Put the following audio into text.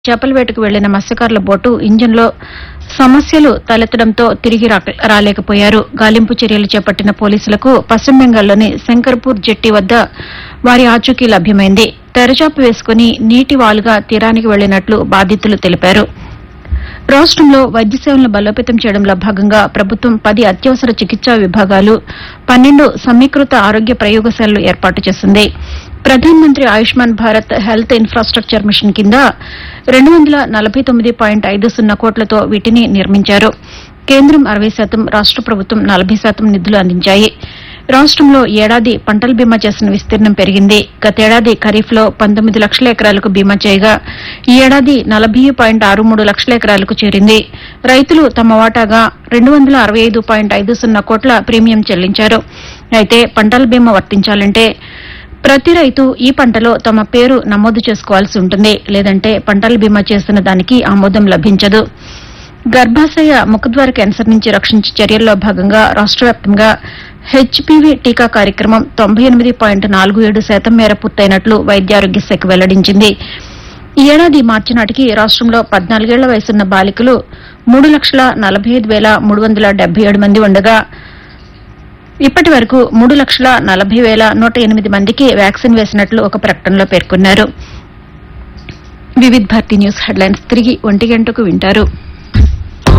చేపల వేటకు వెళ్లిన మత్స్యకారుల బోటు ఇంజన్లో సమస్యలు తలెత్తడంతో తిరిగి రాక- రాలేకపోయారు గాలింపు చర్యలు చేపట్టిన పోలీసులకు పశ్చిమ బెంగాల్లోని శంకర్పూర్ జెట్టి వద్ద వారి ఆచూకీ లభ్యమైంది తెరచాప వేసుకుని నీటి వాలుగా తీరానికి వెళ్లినట్లు బాధితులు తెలిపారు రాష్ట్రంలో వైద్య సేవలను బలోపేతం చేయడంలో భాగంగా ప్రభుత్వం పది అత్యవసర చికిత్సా విభాగాలు పన్నెండు సమీకృత ఆరోగ్య ప్రయోగశాలలు ఏర్పాటు చేసింది ప్రధానమంత్రి Ayushman Bharat health infrastructure mission కింద రెండు వందల నలభై తొమ్మిది పాయింట్ ఐదు సున్నా కోట్లతో వీటిని నిర్మించారు కేంద్రం అరవై శాతం రాష్ట ప్రభుత్వం నలభై శాతం నిధులు అందించాయి రాష్ట్రంలో ఏడాది పంటల బీమా చేసిన విస్తీర్ణం పెరిగింది గతేడాది ఖరీఫ్లో పంతొమ్మిది లక్షల ఎకరాలకు బీమా చేయగా ఈ ఏడాది నలభై పాయింట్ ఆరు మూడు లక్షల ఎకరాలకు చేరింది రైతులు తమ వాటాగా రెండు వందల అరవై ఐదు పాయింట్ ఐదు సున్నా కోట్ల ప్రీమియం చెల్లించారు అయితే పంటల బీమా వర్తించాలంటే ప్రతి రైతు ఈ పంటలో తమ పేరు నమోదు చేసుకోవాల్సి ఉంటుంది లేదంటే పంటల బీమా చేసిన దానికి ఆమోదం లభించదు గర్భాశయ ముఖద్వార క్యాన్సర్ నుంచి రక్షించే చర్యల్లో భాగంగా రాష్ట వ్యాప్తంగా హెచ్పివి టీకా కార్యక్రమం తొంభై ఎనిమిది పాయింట్ నాలుగు ఏడు శాతం మేర పూర్తయినట్లు వైద్యారోగ్య శాఖ వెల్లడించింది ఈ ఏడాది మార్చి నాటికి రాష్ట్రంలో పద్నాలుగేళ్ల వయసున్న బాలికలు మూడు లక్షల నలభై ఐదు వేల మూడు వందల డెబ్బై ఏడు మంది ఉండగా ఇప్పటి వరకు మూడు లక్షల నలభై వేల నూట ఎనిమిది మందికి వ్యాక్సిన్ వేసినట్లు ఒక ప్రకటనలో పేర్కొన్నారు వివిధ్ భారతి న్యూస్ హెడ్లైన్స్ తిరిగి ఒంటి గంటకు వింటారు